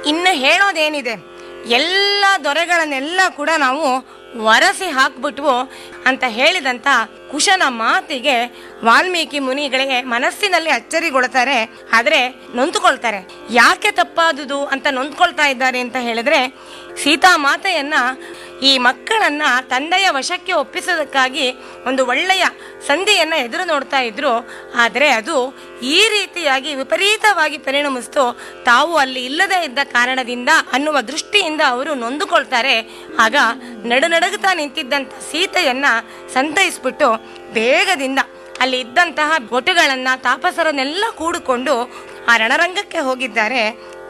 ಇನ್ನು ಹೇಳೋದೇನಿದೆ ಎಲ್ಲ ದೊರೆಗಳನ್ನೆಲ್ಲ ಕೂಡ ನಾವು ವರಸಿ ಹಾಕ್ಬಿಟ್ವು ಅಂತ ಹೇಳಿದಂತ ಕುಶನ ಮಾತಿಗೆ ವಾಲ್ಮೀಕಿ ಮುನಿಗಳಿಗೆ ಮನಸ್ಸಿನಲ್ಲಿ ಅಚ್ಚರಿಗೊಳ್ತಾರೆ ಆದ್ರೆ ನೊಂದುಕೊಳ್ತಾರೆ ಯಾಕೆ ತಪ್ಪಾದುದು ಅಂತ ನೊಂದ್ಕೊಳ್ತಾ ಇದ್ದಾರೆ ಅಂತ ಹೇಳಿದ್ರೆ ಸೀತಾ ಮಾತೆಯನ್ನ ಈ ಮಕ್ಕಳನ್ನ ತಂದೆಯ ವಶಕ್ಕೆ ಒಪ್ಪಿಸೋದಕ್ಕಾಗಿ ಒಂದು ಒಳ್ಳೆಯ ಸಂಧಿಯನ್ನ ಎದುರು ನೋಡ್ತಾ ಇದ್ರು ಆದರೆ ಅದು ಈ ರೀತಿಯಾಗಿ ವಿಪರೀತವಾಗಿ ಪರಿಣಮಿಸ್ತು ತಾವು ಅಲ್ಲಿ ಇಲ್ಲದೆ ಇದ್ದ ಕಾರಣದಿಂದ ಅನ್ನುವ ದೃಷ್ಟಿಯಿಂದ ಅವರು ನೊಂದುಕೊಳ್ತಾರೆ ಆಗ ನಡುನಡುಗುತ್ತಾ ನಿಂತಿದ್ದಂಥ ಸೀತೆಯನ್ನ ಸಂತೈಸ್ಬಿಟ್ಟು ಬೇಗದಿಂದ ಅಲ್ಲಿ ಇದ್ದಂತಹ ಒಟುಗಳನ್ನ ತಾಪಸರನ್ನೆಲ್ಲ ಕೂಡಿಕೊಂಡು ಆ ರಣರಂಗಕ್ಕೆ ಹೋಗಿದ್ದಾರೆ